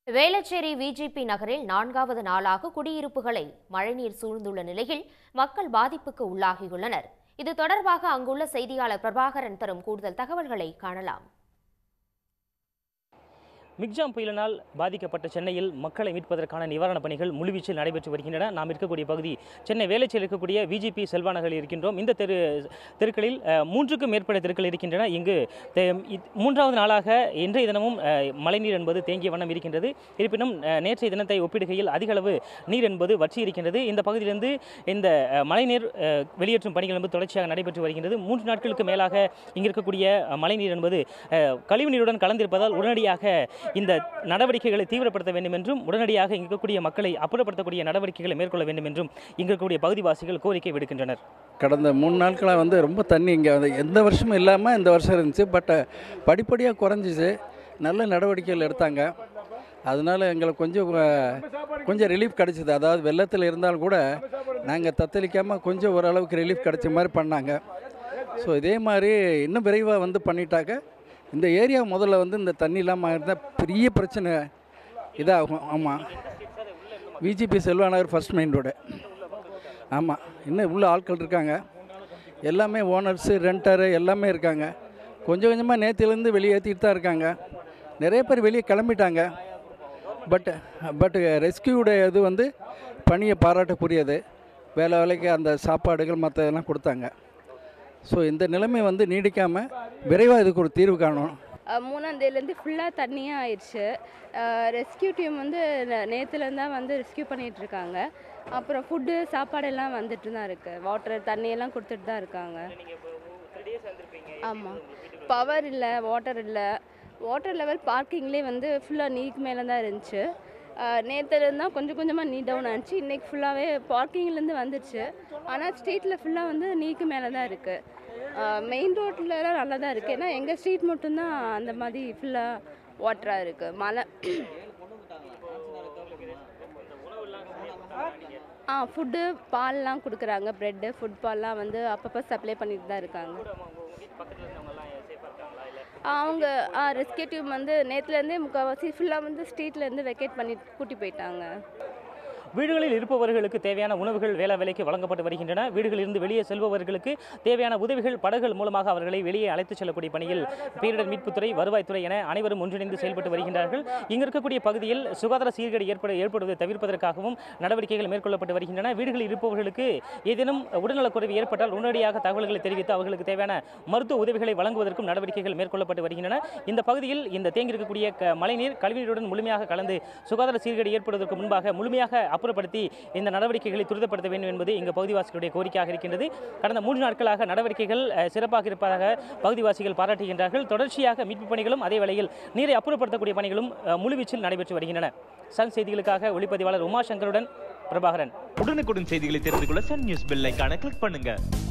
Velachery VGP நகரில் நான்காவது நாளாக குடியிருப்புகளை மழைநீர் சூழ்ந்துள்ள நிலையில் மக்கள் பாதிப்புக்கு உள்ளாகியுள்ளனர் இது தொடர்பாக அங்குள்ள செய்தியாளர் பிரபாகரன் தரும் கூடுதல் தகவல்களை காணலாம் மிக்ஜாம் புயலினால் பாதிக்கப்பட்ட சென்னையில் மக்களை மீட்பதற்கான நிவாரணப் பணிகள் முழுவீச்சில் நடைபெற்று வருகின்றன நாம் இருக்கக்கூடிய பகுதி சென்னை வேலைச்சியில் இருக்கக்கூடிய விஜிபி செல்வா நகரில் இருக்கின்றோம் இந்த தெரு தெருக்களில் அஹ், மூன்றுக்கும் மேற்பட்ட தெருக்கள் இருக்கின்றன இங்கு தே- இத்- மூன்றாவது நாளாக இன்றைய தினமும் அஹ், மழைநீர் என்பது தேங்கிய வண்ணம் இருக்கின்றது இருப்பினும் அஹ், நேற்றைய தினத்தை ஒப்பிடுகையில் அதிக அளவு நீர் என்பது வற்றி இருக்கின்றது இந்த பகுதியிலிருந்து இந்த அஹ், மழைநீர் அஹ், வெளியேற்றும் பணிகள் என்பது தொடர்ச்சியாக நடைபெற்று வருகின்றது மூன்று நாட்களுக்கு மேலாக இங்கு இருக்கக்கூடிய அஹ், மழைநீர் என்பது அஹ், கழிவுநீருடன் கலந்திருப்பதால் உடனடியாக இந்த நடவடிக்கைகளை தீவிரப்படுத்த வேண்டும் என்றும் உடனடியாக இங்கு இருக்கக்கூடிய மக்களை அப்புறப்படுத்தக்கூடிய நடவடிக்கைகளை மேற்கொள்ள வேண்டும் என்றும் இங்கு இருக்கக்கூடிய பகுதிவாசிகள் கோரிக்கை விடுக்கின்றனர் கடந்த மூணு நாட்களாக வந்து ரொம்ப தண்ணி இங்கே வந்து எந்த வருஷமும் இல்லாமல் இந்த வருஷம் இருந்துச்சு பட் படிப்படியாக குறைஞ்சிச்சு நல்ல நடவடிக்கைகள் எடுத்தாங்க அதனால் எங்களுக்கு கொஞ்சம் அஹ், கொஞ்சம் ரிலீஃப் கிடச்சிது அதாவது வெள்ளத்தில் இருந்தாலும் கூட நாங்கள் தத்தளிக்காமல் கொஞ்சம் ஓரளவுக்கு ரிலீஃப் கிடைச்ச மாதிரி பண்ணாங்க ஸோ இதே மாதிரி இன்னும் விரைவாக வந்து பண்ணிட்டாக்க இந்த ஏரியா முதல்ல வந்து இந்த தண்ணி இல்லாமல் இருந்தால் பெரிய பிரச்சனை இதாகும் ஆமாம் VGP Selvanagar first main road ஆமாம் இன்னும் உள்ள ஆட்கள் இருக்காங்க எல்லாமே ஓனர்ஸு ரெண்டரு எல்லாமே இருக்காங்க கொஞ்சம் கொஞ்சமாக நேற்றுலேருந்து வெளியேற்றிட்டு தான் இருக்காங்க நிறைய பேர் வெளியே கிளம்பிட்டாங்க பட் பட் ரெஸ்கியூடைய இது வந்து பணியை பாராட்டக்கூடியது வேலை வேலைக்கு அந்த சாப்பாடுகள் மற்றதெல்லாம் கொடுத்தாங்க ஸோ இந்த நிலைமை வந்து நீடிக்காமல் விரைவாக இதுக்கு ஒரு தீர்வு காணணும் அஹ் மூணாம் தேதியிலேருந்து ஃபுல்லாக தண்ணியாக ஆயிடுச்சு ரெஸ்கியூ டீம் வந்து நேற்றுலேருந்து தான் வந்து ரெஸ்கியூ பண்ணிகிட்டு இருக்காங்க அப்புறம் ஃபுட்டு சாப்பாடெல்லாம் வந்துட்டு தான் இருக்குது வாட்டர் தண்ணியெல்லாம் கொடுத்துட்டு தான் இருக்காங்க ஆமாம் பவர் இல்லை வாட்டர் இல்லை வாட்டர் லெவல் பார்க்கிங்லேயே வந்து ஃபுல்லாக நீக்கு மேலே தான் இருந்துச்சு நேற்றுலேருந்து தான் கொஞ்சம் கொஞ்சமாக நீ டவுன் ஆச்சு இன்றைக்கி ஃபுல்லாகவே பார்க்கிங்லேருந்து வந்துடுச்சு ஆனால் ஸ்ட்ரீட்டில் ஃபுல்லாக வந்து நீக்கு மேலே தான் இருக்குது மெயின் ரோட்லலாம் நல்லா தான் இருக்குது ஏன்னா எங்கள் ஸ்ட்ரீட் மட்டும்தான் அந்த மாதிரி ஃபுல்லாக வாட்டராக இருக்குது மழை ஆ ஃபுட்டு பால்லாம் கொடுக்குறாங்க ப்ரெட்டு ஃபுட் பால்லாம் வந்து அப்பப்போ சப்ளை பண்ணிட்டு தான் இருக்காங்க ஆ, அவங்க ரெஸ்கியூ டீம் வந்து நேற்றுலேருந்தே முக்கால்வாசி ஃபுல்லாக வந்து ஸ்ட்ரீட்லேருந்து வெக்கேட் பண்ணி கூட்டி போயிட்டாங்க வீடுகளில் இருப்பவர்களுக்கு தேவையான உணவுகள் வேலை வேலைக்கு வழங்கப்பட்டு வருகின்றன வீடுகளிலிருந்து வெளியே செல்பவர்களுக்கு தேவையான உதவிகள் படகுகள் மூலமாக அவர்களை வெளியே அழைத்துச் செல்லக்கூடிய பணியில் பேரிடர் மீட்புத்துறை வருவாய்த்துறை என அனைவரும் ஒன்றிணைந்து செயல்பட்டு வருகின்றார்கள் இங்கு இருக்கக்கூடிய பகுதியில் சுகாதார சீர்கேடு ஏற்பட ஏற்படுவதை தவிர்ப்பதற்காகவும் நடவடிக்கைகள் மேற்கொள்ளப்பட்டு வருகின்றன வீடுகளில் இருப்பவர்களுக்கு ஏதேனும் உடல்நலக்குறைவு ஏற்பட்டால் உடனடியாக தகவல்களை தெரிவித்து அவர்களுக்கு தேவையான மருத்துவ உதவிகளை வழங்குவதற்கும் நடவடிக்கைகள் மேற்கொள்ளப்பட்டு வருகின்றன இந்த பகுதியில் இந்த தேங்கியிருக்கக்கூடிய க- மழைநீர் கழிவுநீருடன் முழுமையாக கலந்து சுகாதார சீர்கேடு ஏற்படுவதற்கு முன்பாக முழுமையாக அப்புறப்படுத்தி இந்த நடவடிக்கைகளை துரிதப்படுத்த வேண்டும் என்பது இங்கு பகுதிவாசிகளுடைய கோரிக்கையாக இருக்கின்றது கடந்த மூன்று நாட்களாக நடவடிக்கைகள் அஹ், சிறப்பாக இருப்பதாக பகுதிவாசிகள் பாராட்டுகின்றார்கள் தொடர்ச்சியாக மீட்புப் பணிகளும் அதே வேளையில் நீரை அப்புறப்படுத்தக்கூடிய பணிகளும் அஹ், முழுவீச்சில் நடைபெற்று வருகின்றன சன் செய்திகளுக்காக ஒளிப்பதிவாளர் உமாசங்கருடன் பிரபாகரன் உடனுக்குடன் செய்திகளை தெரிந்து கொள்ள சன் நியூஸ் பெல் ஐகானை கிளிக் பண்ணுங்க